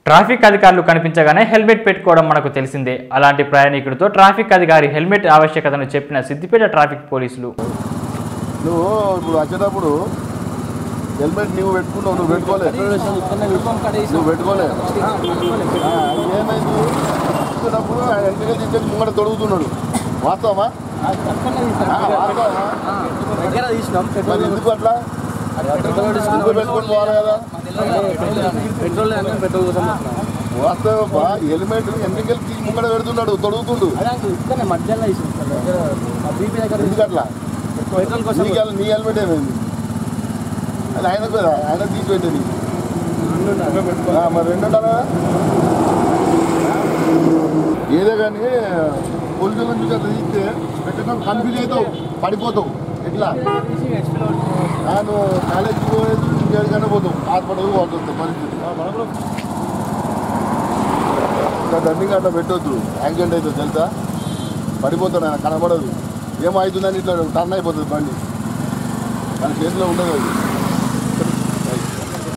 Traffic అధికారులు కనిపించగానే helmet పెట్టుకోవడం మనకు తెలిసిందే అలాంటి ప్రయాణికుడితో ట్రాఫిక్ అధికారి హెల్మెట్ ఆవశ్యకతను చెప్పిన సిద్దిపేట ట్రాఫిక్ పోలీసులు నువ్వు ఇప్పుడు వచ్చేటప్పుడు హెల్మెట్ నువ్వు పెట్టుకున్నావు నువ్వు పెట్టుకోలే నువ్వు పెట్టుకోలే ఆ, ఏమైంది వచ్చేటప్పుడు ఆయన ఎంతగా తీసుకెళ్ళి ముంగడ తొడుగుతున్నాడు వాస్తవమా ఆ, వాస్తవమా దగ్గర తీసినాం మరి ఎందుకు అట్లా నువ్వు పెట్టుకొని పోవాలి కదా పెట్రోల్ అంటే పెట్రోల్ కోసం వస్తున్నాం. వాస్తవమా హెల్మెట్ ఎన్నికలు తీసి ముంగడ పెడుతున్నాడు తొడుగుతుండు అదే అంకుల్ ఇక్కడనే మధ్యలో తీసినాం సార్ దగ్గర మా బీపీ దగ్గర ఎందుకు అట్లా పెట్రోల్ కోసం నీకు నీ హెల్మెట్ ఏమైంది అది ఆయన కదా ఆయన తీసి పెట్టేది ఆ, మరి రెండు ఉండాలి కదా ఏదో కానీ పోలీసుల నుంచి అట్లా తీస్తే పెట్టడం కన్ఫ్యూజ్ అవుతావు పడిపోతావు ఎట్లా ఆ, నువ్వు కాలేజీకి పోయేది ఇంకేడికైనా పోతావు హాస్పిటల్ పోతుంది పరిస్థితి ఇంకా దండింగ్ అట్లా పెట్టొద్దు యాక్సిడెంట్ అవుతుంది తెలుసా పడిపోతాడు ఆయన కనబడదు ఏమవుతుందని ఇట్లా టర్న్ అయిపోతుంది బండి మన చేతిలో ఉండదు అది